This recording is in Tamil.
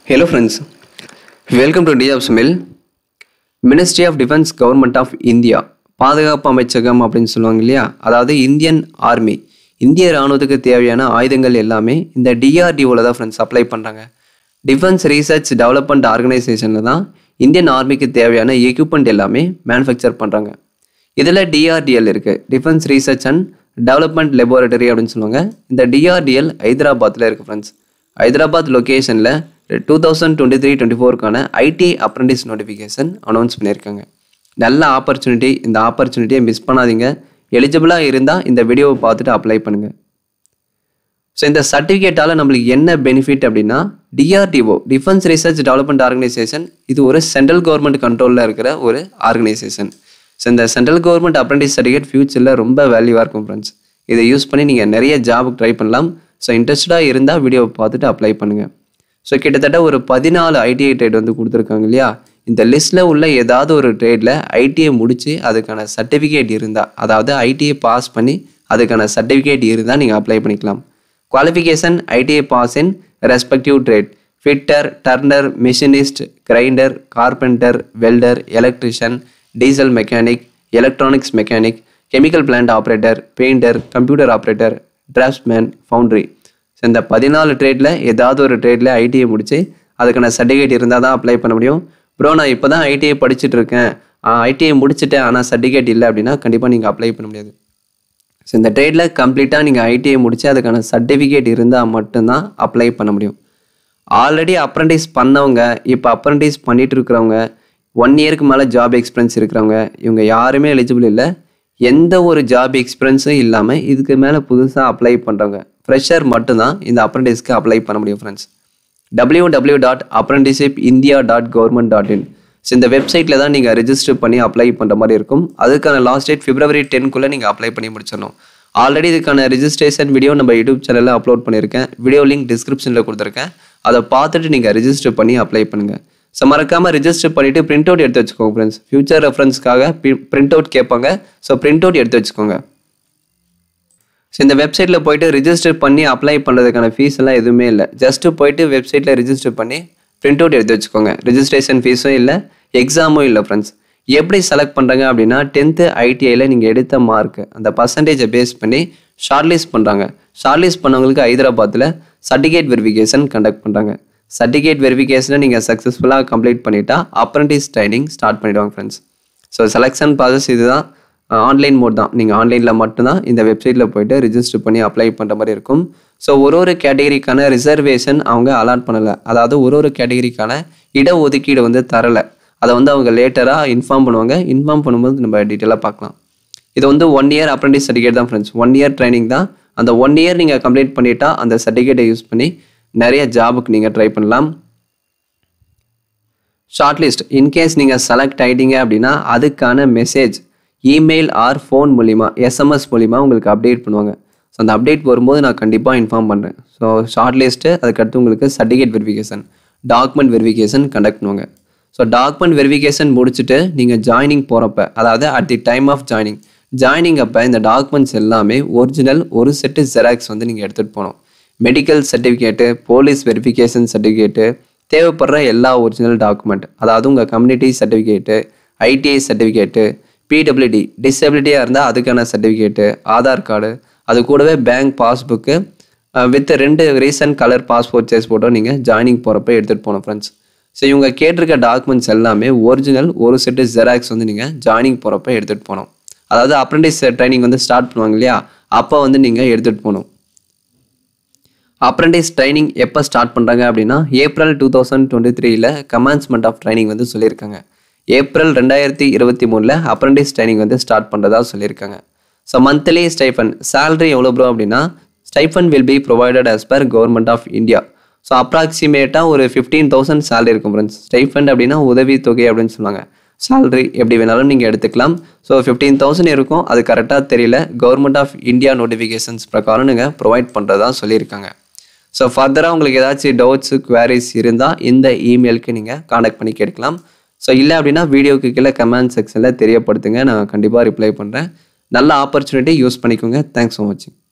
Hello friends, welcome to DJobs Mill. Ministry of defence government of India பாதுகாப்பு அமைச்சகம் அப்படின்னு சொல்லுவாங்க இல்லையா அதாவது இந்தியன் ஆர்மி இந்திய ராணுவத்துக்கு தேவையான ஆயுதங்கள் எல்லாமே இந்த டிஆர்டிஓவில் தான் ஃப்ரெண்ட்ஸ் அப்ளை பண்ணுறாங்க டிஃபென்ஸ் ரீசர்ச் டெவலப்மெண்ட் ஆர்கனைசேஷனில் தான் இந்தியன் ஆர்மிக்கு தேவையான எக்யூப்மெண்ட் எல்லாமே மேனுஃபேக்சர் பண்ணுறாங்க இதில் டிஆர்டிஎல் இருக்குது defence research and development laboratory அப்படின்னு சொல்லுவாங்க இந்த டிஆர்டிஎல் ஹைதராபாத்தில் இருக்குது ஃப்ரெண்ட்ஸ் ஹைதராபாத் லொக்கேஷனில் two thousand twenty three twenty ஃபோருக்கான ஐடி அப்ரண்டிஸ் நோட்டிஃபிகேஷன் அனௌன்ஸ் பண்ணியிருக்காங்க நல்ல ஆப்பர்ச்சுனிட்டி இந்த ஆப்பர்ச்சுனிட்டியை மிஸ் பண்ணாதீங்க எலிஜிபிளாக இருந்தால் இந்த வீடியோவை பார்த்துட்டு அப்ளை பண்ணுங்கள் ஸோ இந்த சர்டிஃபிகேட்டால் நம்மளுக்கு என்ன பெனிஃபிட் அப்படின்னா DRDO defence research development organisation இது ஒரு சென்ட்ரல் கவர்மெண்ட் கண்ட்ரோலில் இருக்கிற ஒரு ஆர்கனைசேஷன் ஸோ இந்த சென்ட்ரல் கவர்மெண்ட் அப்ரண்டிஸ் சர்டிஃபிகேட் ஃபியூச்சரில் ரொம்ப வேல்யூவாக இருக்கும் ஃப்ரெண்ட்ஸ் இதை யூஸ் பண்ணி நீங்கள் நிறைய ஜாபுக்கு ட்ரை பண்ணலாம் ஸோ இன்ட்ரெஸ்டடாக இருந்தால் வீடியோவை பார்த்துட்டு அப்ளை பண்ணுங்கள் ஸோ கிட்டத்தட்ட ஒரு பதினாலு ஐடிஐ ட்ரேட் வந்து கொடுத்துருக்காங்க இல்லையா இந்த லிஸ்ட்டில் உள்ள ஏதாவது ஒரு ட்ரேடில் ஐடிஐ முடித்து அதுக்கான சர்டிஃபிகேட் இருந்தால் அதாவது ஐடிஐ பாஸ் பண்ணி அதுக்கான சர்டிஃபிகேட் இருந்தால் நீங்கள் அப்ளை பண்ணிக்கலாம் qualification ITI pass in respective trade fitter turner machinist grinder carpenter welder electrician diesel mechanic electronics mechanic chemical plant operator painter computer operator draughtsman foundry so இந்த பதினாலு ட்ரேடில் ஏதாவது ஒரு ட்ரேடில் ஐடிஐ முடிச்சு அதுக்கான சர்டிஃபிகேட் இருந்தால் தான் அப்ளை பண்ண முடியும் ப்ரோ நான் இப்போ தான் ஐடிஐ படிச்சுட்டு இருக்கேன் ஐடிஐ முடிச்சுட்டேன் ஆனால் சர்டிஃபிகேட் இல்லை அப்படின்னா கண்டிப்பாக நீங்கள் அப்ளை பண்ண முடியாது ஸோ இந்த ட்ரேடில் கம்ப்ளீட்டாக நீங்கள் ஐடிஐ முடிச்சு அதுக்கான சர்டிஃபிகேட் இருந்தால் மட்டும்தான் அப்ளை பண்ண முடியும் ஆல்ரெடி அப்ரண்டிஸ் பண்ணவங்க இப்போ அப்ரண்டிஸ் பண்ணிட்டு இருக்கிறவங்க ஒன் இயருக்கு மேலே ஜாப் எக்ஸ்பீரியன்ஸ் இருக்கிறவங்க இவங்க யாருமே எலிஜிபிள் இல்லை எந்த ஒரு ஜாப் எக்ஸ்பீரியன்ஸும் இல்லாமல் இதுக்கு மேலே புதுசாக அப்ளை பண்ணுறவங்க ஃப்ரெஷர் மட்டும்தான் இந்த அப்ரண்டிஸ்க்கு அப்ளை பண்ண முடியும் friends W W dot apprenticeship India dot government dot in so இந்த வெப்சைட்டில் தான் நீங்கள் ரெஜிஸ்டர் பண்ணி அப்ளை பண்ணுற மாதிரி இருக்கும் அதுக்கான லாஸ்ட் டேட் பிப்ரவரி டென்க்குள்ளே நீங்கள் அப்ளை பண்ணி முடிச்சிடணும் ஆல்ரெடி இதுக்கான ரெஜிஸ்ட்ரேஷன் வீடியோ நம்ம யூடியூப் சேனலில் அப்லோட் பண்ணியிருக்கேன் வீடியோ லிங்க் டிஸ்கிரிப்ஷனில் கொடுத்துருக்கேன் அதை பார்த்துட்டு நீங்கள் ரெஜிஸ்டர் பண்ணி அப்ளை பண்ணுங்கள் ஸோ மறக்காமல் ரெஜிஸ்டர் பண்ணிவிட்டு பிரிண்ட் அவுட் எடுத்து வச்சுக்கோங்க ஃப்ரெண்ட்ஸ் ஃபியூச்சர் ரெஃபரன்ஸ்க்காக பிரிண்ட் அவுட் கேட்பாங்க ஸோ பிரிண்ட் அவுட் எடுத்து வச்சுக்கோங்க ஸோ இந்த வெப்சைட்டில் போயிட்டு ரிஜிஸ்டர் பண்ணி அப்ளை பண்ணுறதுக்கான ஃபீஸ் எல்லாம் எதுவுமே இல்லை ஜஸ்ட்டு போயிட்டு வெப்சைட்டில் ரிஜிஸ்டர் பண்ணி பிரிண்ட் அவுட் எடுத்து வச்சுக்கோங்க ரிஜிஸ்ட்ரேஷன் ஃபீஸும் இல்லை எக்ஸாமும் இல்லை ஃப்ரெண்ட்ஸ் எப்படி செலக்ட் பண்ணுறாங்க அப்படின்னா டென்த்து ஐடிஐயில் நீங்கள் எடுத்த மார்க் அந்த பர்சன்டேஜை பேஸ் பண்ணி ஷார்ட்லிஸ்ட் பண்ணுறாங்க ஷார்ட்லிஸ்ட் பண்ணவங்களுக்கு ஹைதராபாத்தில் சர்டிஃபிகேட் வெரிஃபிகேஷன் கண்டக்ட் பண்ணுறாங்க சர்டிஃபிகேட் வெரிஃபிகேஷனை நீங்கள் சக்ஸஸ்ஃபுல்லாக கம்ப்ளீட் பண்ணிட்டா அப்ரண்டிஸ் ட்ரைனிங் ஸ்டார்ட் பண்ணிடுவாங்க ஃப்ரெண்ட்ஸ் ஸோ செலெக்ஷன் ப்ராசஸ் இதுதான் ஆன்லைன் மோட் தான் நீங்கள் ஆன்லைனில் மட்டும்தான் இந்த வெப்சைட்டில் போயிட்டு ரிஜிஸ்டர் பண்ணி அப்ளை பண்ணுற மாதிரி இருக்கும் ஸோ ஒரு ஒரு கேட்டகரிக்கான ரிசர்வேஷன் அவங்க அலாட் பண்ணலை அதாவது ஒரு ஒரு கேட்டகரிக்கான இடஒதுக்கீடு வந்து தரலை அதை வந்து அவங்க லேட்டராக இன்ஃபார்ம் பண்ணுவாங்க இன்ஃபார்ம் பண்ணும்போது நம்ம டீட்டெயிலாக பார்க்கலாம் இது வந்து ஒன் இயர் அப்ரண்டிஸ் சர்டிஃபிகேட் தான் ஃப்ரெண்ட்ஸ் ஒன் இயர் ட்ரைனிங் தான் அந்த ஒன் இயர் நீங்கள் கம்ப்ளீட் பண்ணிட்டா அந்த சர்டிஃபிகேட்டை யூஸ் பண்ணி நிறைய ஜாபுக்கு நீங்கள் ட்ரை பண்ணலாம் ஷார்ட் லிஸ்ட் இன்கேஸ் நீங்கள் செலக்ட் ஆகிட்டீங்க அப்படின்னா அதுக்கான மெசேஜ் இமெயில் ஆர் ஃபோன் மூலிமா எஸ்எம்எஸ் மூலிமா உங்களுக்கு அப்டேட் பண்ணுவாங்க ஸோ அந்த அப்டேட் வரும்போது நான் கண்டிப்பாக இன்ஃபார்ம் பண்ணுறேன் ஸோ ஷார்ட் லிஸ்ட்டு அதுக்கடுத்து உங்களுக்கு certificate verification document verification conduct பண்ணுவாங்க ஸோ டாக்குமெண்ட் வெரிஃபிகேஷன் முடிச்சுட்டு நீங்கள் ஜாயினிங் போகிறப்ப அதாவது at the time of joining joining அப்போ இந்த டாக்குமெண்ட்ஸ் எல்லாமே ஒரிஜினல் ஒரு செட்டு ஜெராக்ஸ் வந்து நீங்கள் எடுத்துகிட்டு போகணும் medical certificate police verification certificate தேவைப்படுற எல்லா ஒரிஜினல் டாக்குமெண்ட் அதாவது உங்கள் community certificate ITI certificate PWD டிசபிலிட்டியாக இருந்தால் அதுக்கான சர்டிஃபிகேட்டு ஆதார் கார்டு அது கூடவே பேங்க் பாஸ்புக்கு வித் ரெண்டு recent colour passport size photo நீங்கள் ஜாயினிங் போகிறப்ப எடுத்துகிட்டு போகணும் ஃப்ரெண்ட்ஸ் ஸோ இவங்க கேட்டிருக்க டாக்குமெண்ட்ஸ் எல்லாமே ஒரிஜினல் ஒரு செட்டு ஜெராக்ஸ் வந்து நீங்கள் ஜாயினிங் போகிறப்ப எடுத்துகிட்டு போகணும் அதாவது அப்ரண்டிஸ் ட்ரைனிங் வந்து ஸ்டார்ட் பண்ணுவாங்க இல்லையா அப்போ வந்து நீங்கள் எடுத்துகிட்டு போகணும் அப்ரண்டிஸ் ட்ரைனிங் எப்போ ஸ்டார்ட் பண்ணுறாங்க அப்படின்னா ஏப்ரல் டூ தௌசண்ட் டுவெண்ட்டி த்ரீல கமான்ஸ்மெண்ட் ஆஃப் ட்ரைனிங் வந்து சொல்லியிருக்காங்க ஏப்ரல் ரெண்டாயிரத்தி இருபத்தி மூணில் அப்ரண்டிஸ் ட்ரைனிங் வந்து ஸ்டார்ட் பண்ணுறதா சொல்லியிருக்காங்க ஸோ மந்த்லி ஸ்டைஃபன் சேலரி எவ்வளோ ப்ரோ அப்படின்னா stipend will be provided as per government of India so அப்ராக்சிமேட்டாக ஒரு ஃபிஃப்டீன் தௌசண்ட் சேலரி இருக்கும் ஃப்ரெண்ட்ஸ் ஸ்டைஃபண்ட் அப்படின்னா உதவி தொகை அப்படின்னு சொல்லுவாங்க சேலரி எப்படி வேணாலும் நீங்கள் எடுத்துக்கலாம் ஸோ ஃபிஃப்டீன் தௌசண்ட் இருக்கும் அது கரெக்டாக தெரியல கவர்மெண்ட் ஆஃப் இந்தியா நோட்டிஃபிகேஷன்ஸ் பிரகாரம் நீங்கள் ப்ரொவைட் பண்ணுறதா சொல்லியிருக்காங்க ஸோ ஃபர்தராக உங்களுக்கு ஏதாச்சும் டவுட்ஸு குவாரிஸ் இருந்தால் இந்த இமெயிலுக்கு நீங்கள் காண்டாக்ட் பண்ணி கேட்கலாம் ஸோ இல்லை அப்படின்னா வீடியோக்கு கீழே கமெண்ட் செக்ஷனில் தெரியப்படுத்துங்க நான் கண்டிப்பாக ரிப்ளை பண்ணுறேன் நல்ல ஆப்பர்ச்சுனிட்டி யூஸ் பண்ணிக்கோங்க தேங்க்ஸ் ஃபார் வாட்சிங்